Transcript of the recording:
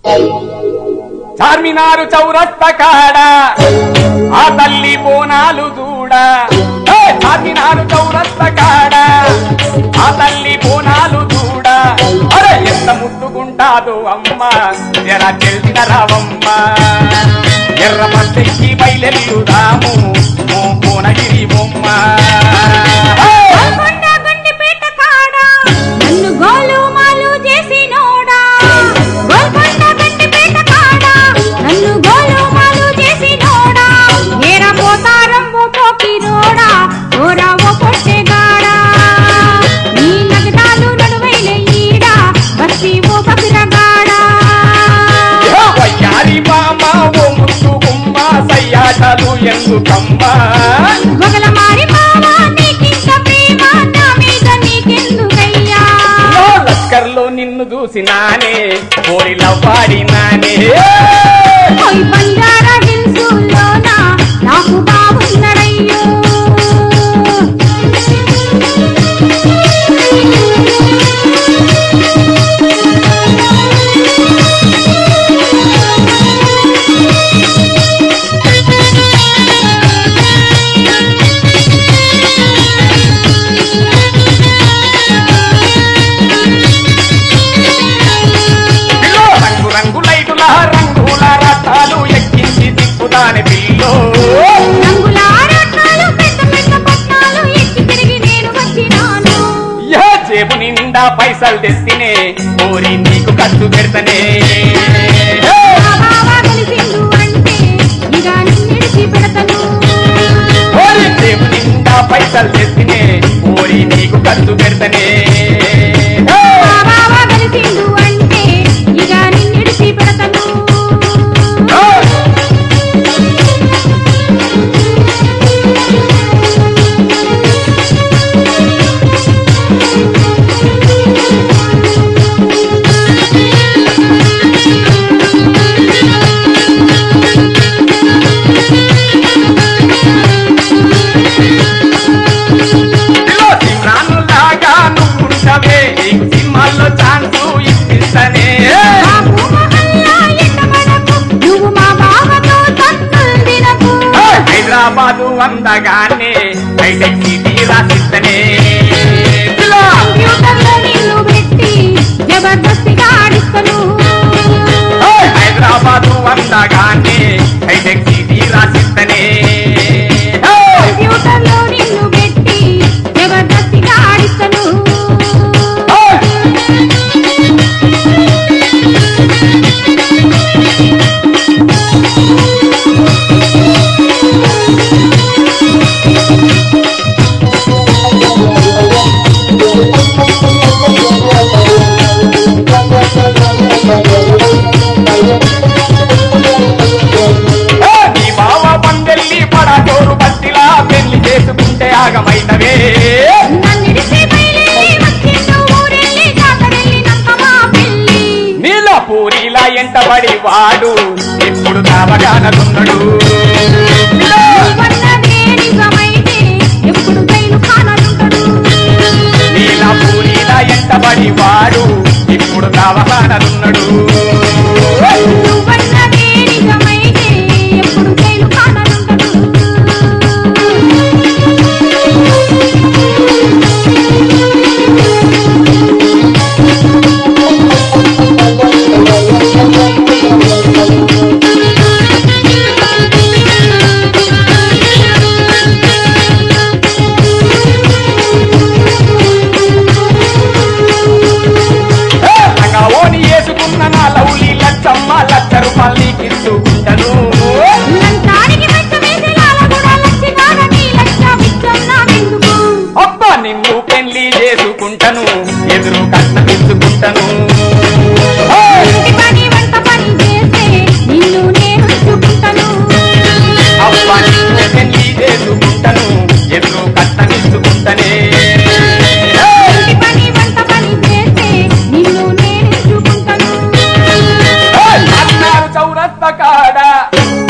చార్మినారు చౌరస్త కాడ ఆ తల్లి బోనాలు చూడ ఏ, చార్మినారు చౌరస్త కాడ ఆ తల్లి బోనాలు చూడ అరే ఎంత ముద్దుకుంటాదో అమ్మ జర తెలిసిన రావమ్మ ఎర్ర పల్లెకి బయలెల్లుదాము ఓ కోనగిరి బొమ్మ హే! గోల్కొండ గండిపేట కాడ నన్ను గోలు మాలు చేసినోడా గోల్కొండ గండిపేట కాడ నన్ను గోలు మాలు చేసినోడా నేర పోతారం ఓ పోకిరోడా ఓరా ఓ పొట్టెగాడా నీ నగదాలు నడువైన ఈడ బస్తి ఓ బకిరగాడా వయ్యారి మామ ఓ ముద్దు గుమ్మ సయ్యాటలు ఎందుకమ్మా గొగల మారి మావా నీకింత ప్రేమ నా మీద నీకెందుకయ్యా ఓ లష్కర్లో నిన్ను చూసినానే కోరిల వాడినానే ఓయ్ బంజారా హిల్సుల్లోన నాకు బాగున్నడయ్యో పిల్లో రంగు రంగు లైటుల రంగుల రథాలు ఎక్కించి తిప్పుదాని పిల్లో రంగుల ఆరాటాలు పెద్ద పెద్ద పట్నాలు ఎక్కి తిరిగి నేను వచ్చినాను ఏ జేబు నిండా పైసలు తెస్తినే కోరి నీకు ఖర్చు పెడతనే నా బావ కలిసిండు అంటే ఇక నిన్నిడిచి పెడతను కోరి జేబు నిండా పైసలు తెస్తినే కోరి నీకు ఖర్చు పెడతనే నా బావ కలిసిండు అంటే ఇక నిన్నిడిచి పెడతను పిల్లో సిమ్రాను లాగా నువ్వుంటవే నీకు సినిమాల్లో ఛాన్స్ ఇప్పిస్తనే బాబు మహల్లా ఎండబడకు, నువ్వు మా బావతో తన్నులు తినకు. హైదరాబాదు అందగానే హైటెక్ సిటీ రాసిస్తనే పిల్లో కంప్యూటర్లో నిన్ను పెట్టి జబర్దస్తిగా ఆడిస్తను. హైదరాబాదు అందగానే హైటెక్ సిటీ రాసిస్తనే కంప్యూటర్లో నిన్ను పెట్టి జబర్దస్తిగా ఆడిస్తను. నీ బావ పందెల్లి పడటోరు బట్టిలా పెళ్లి చేసుకుంటే ఆగమైనవే నన్నిడిసి బయలుదేరి వచ్చిండు ఊరెళ్ళి జాతరెళ్ళినాక మా పెళ్ళి. నీల పూరిలా ఎంటబడి వాడు ఎప్పుడు కావగానదున్నడు నువ్వన్నదే నిజమైతే ఎప్పుడు జైలు ఖానాలుంటడు. నీల పూరిలా ఎంటబడి వాడు ఇప్పుడు కావగానదున్నడు నువ్వన్నదే నిజమైతే ఎప్పుడు జైలు ఖానాలుంటడు. ఓని వేసుకున్న నా లౌలి లచ్చమ్మ లచ్చ రూపాయలు నీకిచ్చుకుంటను లంచానికి మెచ్చమేసి లాలగూడ లచ్చినాడ నీ లక్ష బిచ్చం నాకెందుకు? అబ్బా నిన్ను పెళ్లి చేసుకుంటను ఎదురు కట్నమిచ్చుకుంటను ఇంటి పని వంట పని చేస్తే నిన్ను నేను ఉంచుకుంటాను. అబ్బా నిన్ను పెళ్లి చేసుకుంటను ఎదురు కట్నమిచ్చుకుంటనే ఇంటి పని వంట పని చేస్తే నిన్ను నేను ఉంచుకుంటాను. అన్నారు చౌరస్త కాడ